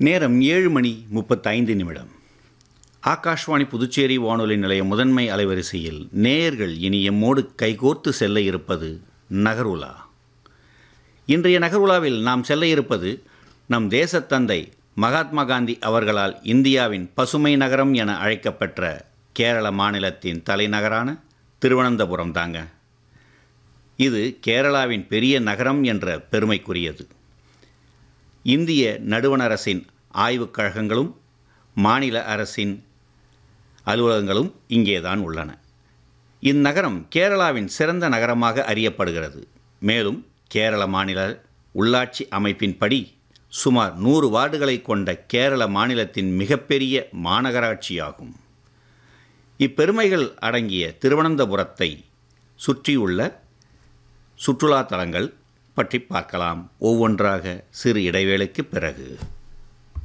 நேரம் ஏழு மணி முப்பத்தைந்து நிமிடம் ஆகாஷ்வாணி புதுச்சேரி வானொலி நிலைய முதன்மை அலைவரிசையில் நேயர்கள் இனி எம்மோடு கைகோர்த்து செல்ல இருப்பது நகருலா இன்றைய நகருலாவில் நாம் செல்ல இருப்பது நம் தேசத்தந்தை மகாத்மா காந்தி அவர்களால் இந்தியாவின் பசுமை நகரம் என அழைக்கப்பெற்ற கேரள மாநிலத்தின் தலைநகரான திருவனந்தபுரம் தாங்க இது கேரளாவின் பெரிய நகரம் என்ற பெருமைக்குரியது இந்திய நடுவண் அரசின் ஆய்வுக் கழகங்களும் மாநில அரசின் அலுவலகங்களும் இங்கேதான் உள்ளன இந்நகரம் கேரளாவின் சிறந்த நகரமாக அறியப்படுகிறது மேலும் கேரள மாநில உள்ளாட்சி அமைப்பின்படி சுமார் நூறு வார்டுகளை கொண்ட கேரள மாநிலத்தின் மிகப்பெரிய மாநகராட்சியாகும் இப்பெருமைகள் அடங்கிய திருவனந்தபுரத்தை சுற்றியுள்ள சுற்றுலா தலங்கள் பற்றி பார்க்கலாம் ஒவ்வொன்றாக சிறு இடைவேளைக்கு பிறகு